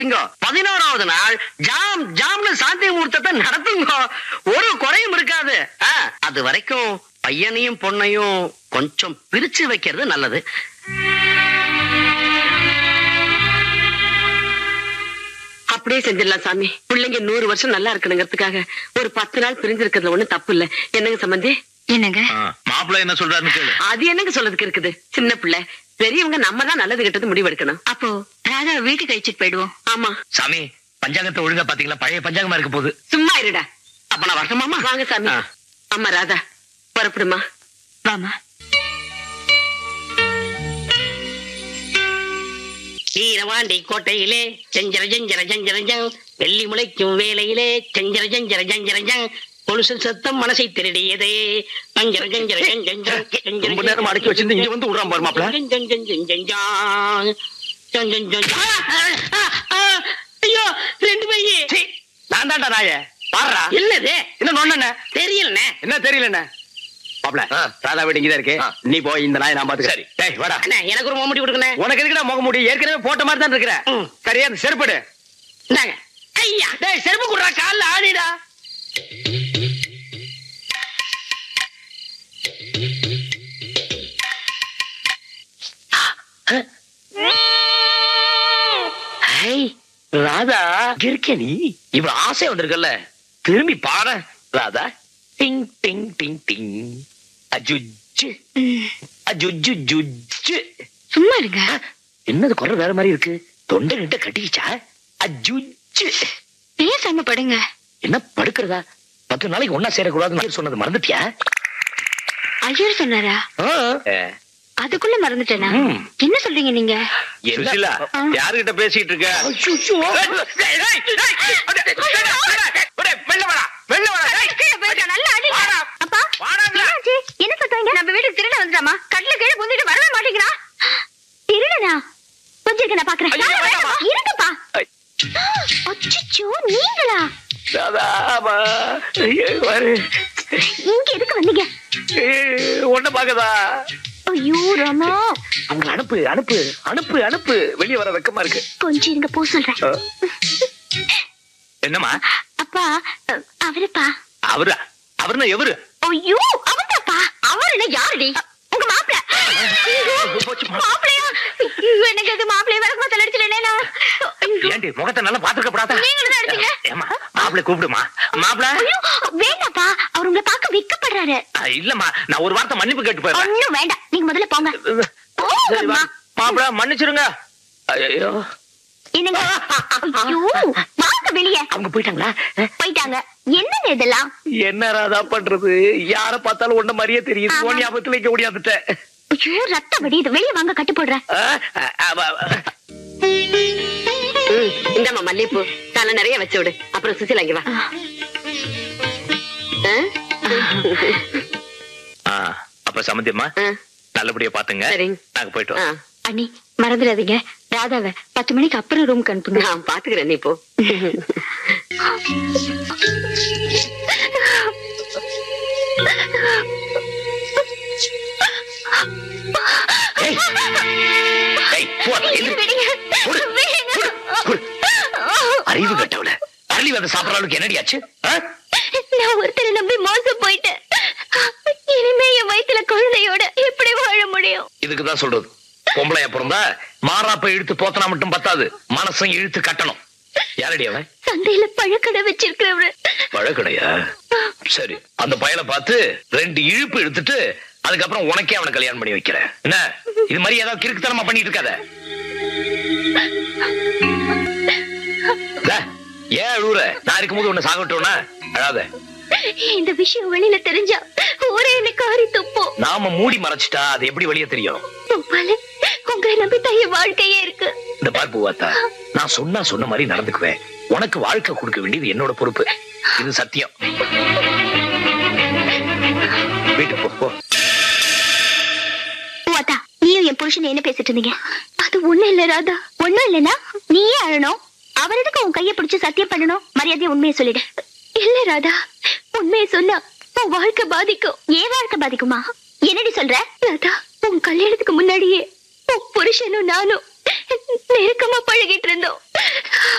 இங்க பதினோராவது நாள் ஜாம் ஜாம்னு சாந்தி முகூர்த்தத்தை நடத்துங்க ஒரு குறையும் இருக்காது ஆ, அது வரைக்கும் பையனையும் பொண்ணையும் கொஞ்சம் பிரிச்சு வைக்கிறது நல்லது அப்படியே செஞ்சிடலாம் சாமி பிள்ளைங்க நூறு வருஷம் நல்லா இருக்கணுங்கிறதுக்காக ஒரு பத்து நாள் பிரிஞ்சிருக்கிறதுல ஒண்ணும் தப்பு இல்ல என்னங்க சம்பந்தி என்னங்க மாப்பிள்ள என்ன சொல்றாருன்னு கேளு அது என்னங்க சொல்றதுக்கு இருக்குது சின்ன பிள்ளை பெரியவங்க நம்ம தான் நல்லது கெட்டது முடிவெடுக்கணும் அப்போ ராதா வீட்டுக்கு அழிச்சிட்டு போயிடுவோம் ஆமா சாமி பஞ்சாங்கத்தை ஒழுங்கா பாத்தீங்களா பழைய பஞ்சாங்கமா இருக்க போகுது சும்மா இருடா அப்ப நான் வரட்டுமாமா வாங்க சாமி ஆ. அம்மா ராதா புறப்படுமா வாமா வீரவாண்டி கோட்டையிலே செஞ்சர ஜஞ்சர ஜஞ்சர ஜங் வெள்ளி முளைக்கும் வேலையிலே செஞ்சர ஜஞ்சர ஜஞ்சர ஜங் கொலுசு சத்தம் மனசை திருடியதே ஜஞ்சர ஜஞ்சர ஜஞ்சர ஜஞ்சர ரொம்ப நேரம் அடக்கி வச்சிருந்து இங்க வந்து விடுறான் பாரு மாப்பிள்ள. ஜங் ஜங் ஜங் ஜங் ஜங். ஜங் ஜங் ஜங் ஜங். ஆ, ஆ, ஆ, ஐயோ ரெண்டு பையி நான் தான்டா நாய பாடுறா இல்லது என்ன நொண்ண தெரியலண்ணே என்ன தெரியல மாப்பிள்ள ராதா வீடு இங்கதான் இருக்கு நீ போய் இந்த நாயை நான் பாத்துக்கிறேன் சரி டேய் வாடா அண்ணே எனக்கு ஒரு மோமடி கொடுக்கண்ணே உனக்கு எதுக்குடா முக முடி ஏற்கனவே போட்ட மாதிரி தான் இருக்கிற ம். சரியா அந்த செருப்படு இந்தாங்க ஐயா டேய் செருப்பு குடுறா கால்ல ஆடிடா ஹை, ராதா இங்க இருக்கியா நீ இவ்வளவு ஆசை வந்திருக்கல்ல திரும்பி பாரு ராதா டிங் டிங் டிங் டிங் அஜுஜு அஜுஜு ஜுஜு சும்மா இருங்க என்னது குரல் வேற மாதிரி இருக்கு தொண்டை கிட்ட கட்டிக்கிச்சா அஜுஜு பேசாம படுங்க என்ன படுக்கிறதா பத்து நாளைக்கு ஒன்னா சேரக்கூடாதுன்னு சொன்னது மறந்துட்டியா ஐயர் சொன்னாரா அதுக்குள்ள மறந்துட்டேனா ம். என்ன சொல்றீங்க நீங்க சுசிலா யாருகிட்ட பேசிட்டு இருக்க அச்சச்சோ. கீழே போயிருக்கா, நல்லா அடிங்க. அப்பா, என்னாச்சு? என்ன சொல்றீங்க? நம்ம வீட்டுக்கு திருடன் வந்துட்டாமா? கட்டில கீழே குந்திட்டு வரவே மாட்டேங்கிறான். திருடனா? கொஞ்சம் இருங்க, நான் பாக்குறேன். ஐயோ, வேண்டாம், வேண்டாமா. வேண்டாம். இருங்கப்பா. அச்சச்சோ, நீங்களா? இங்க எதுக்கு வந்தீங்க? ஒண்ணு பாக்கதா ஐயோ, ராமா. அவங்க அனுப்பு அனுப்பு அனுப்பு அனுப்பு வெளிய வர வெக்கமா இருக்கு கொஞ்சம் இருங்க, போ சொல்றேன். என்னம்மா அப்பா, அஹ், அவருப்பா. அவரா அவர்னா எவரு ஐயோ, அவர்தாப்பா. அவர் என்ன யாருடி? உங்க மாப்பிள்ளை. ஐயோ, மாப்பிள்ளையா? ஐயோ, எனக்கு அது மாப்பிள்ளைய விளக்கமா தலையடிச்சிட்டேனே நான். ஐயோ. ஏண்டி முகத்தை நல்லா பாத்துக்கப்படாதா நீங்களும் தான் அடிச்சீங்க. ஏமா மாப்பிள்ளை கூப்பிடுமா மாப்பிள்ள ஐயோ, வேண்டாப்பா அவர் உங்களை பார்க்க வெக்கப்படுறாரு இல்லம்மா நான் ஒரு வார்த்தை மன்னிப்பு கேட்டு போயிடுறேன் ஒண்ணும் வேண்டாம் நீங்க முதல்ல போங்க போங்கம்மா. மாப்பிள்ள மன்னிச்சிருங்க ஐயோ என்னங்க ஐயோ வாங்க வெளியே அவங்க போயிட்டாங்களா போயிட்டாங்க என்னங்க இதெல்லாம் என்ன ராதா பண்றது யார பார்த்தாலும் ஒண்ணு மாதிரியே தெரியுது ஆமா. உன் ஞாபகத்துல இங்க ஓடியாந்துட்டேன் ஐயோ ரத்த வடியுது வெளியே வாங்க கட்டு போடுறேன் இந்தாம்மா மல்லிகைப்பூ தலை நிறைய வச்சு விடு அப்புறம் சுசிலா இங்க வா ஆ? அப்ப சமந்தியம்மா ஆ, நல்லபடியா பாத்துங்க சரிங்க. நாங்க போயிட்டு ஆ. வரோம் அண்ணி மறந்துடாதீங்க ராதாவை பத்து மணிக்கு அப்புறம் ரூமுக்கு அனுப்புங்க நான் பாத்துக்கிறேன் நீ போ ஏய், ஏய், போ, எந்திரி. விடுங்க. குடு, விடுங்க. குடு. அறிவு கட்டவள அரளி வந்து சாப்பிடற அளவுக்கு என்னடியாச்சு ஆ? நான் ஒருத்தரை நம்பி மோசம் போயிட்டேன் இனிமே என் வயித்துல குழந்தையோட எப்படி வாழ முடியும் இதுக்குதான் சொல்றது பொம்பளையா பிறந்தா மாறாப்ப இழுத்து போத்தனா மட்டும் பத்தாது மனசும் இழுத்து கட்டணும் யாரடி அவன் சந்தையில பழக்கடை வச்சிருக்கிறவரு பழக்கடையா சரி அந்த பயலை பார்த்து ரெண்டு இழுப்பு எடுத்துட்டு அதுக்கப்புறம் உனக்கே அவனை கல்யாணம் பண்ணி வைக்கிறேன் என்ன இது மாதிரி ஏதாவது கிறுக்குத்தனமா பண்ணிட்டு இருக்காத டே, ஏன் அழுவுற நான் இருக்கும்போது உன்னை சாகட்டோம்னா அழாத இந்த விஷயம் வெளியில தெரிஞ்சா ஊரே என்ன காரி துப்போம் நாம மூடி மறைச்சிட்டா அது எப்படி வெளியே தெரியும் உப்பால உங்களை நம்பி தைய வாழ்க்கையே இருக்கு இந்த பார் பூவாத்தா நான் சொன்னா சொன்ன மாதிரி நடந்துக்குவேன் உனக்கு வாழ்க்கை கொடுக்க வேண்டியது என்னோட பொறுப்பு இது சத்தியம் வீட்டுக்கு போ, போ வாத்தா நீயும் என் புருஷன் என்ன பேசிட்டு இருந்தீங்க அது ஒண்ணும் இல்ல ராதா ஒண்ணும் இல்லனா நீயே அழணும் அவர் எதுக்கு உன் கைய பிடிச்சு சத்தியம் பண்ணணும் மரியாதையா உண்மையை சொல்லிடு இல்ல ராதா உண்மையை சொன்னா உன் வாழ்க்கை பாதிக்கும் ஏன் வாழ்க்கை பாதிக்குமா என்னடி சொல்ற ராதா உன் கல்யாணத்துக்கு முன்னாடியே உன் புருஷனும் நானும் நெருக்கமா பழகிட்டு இருந்தோம்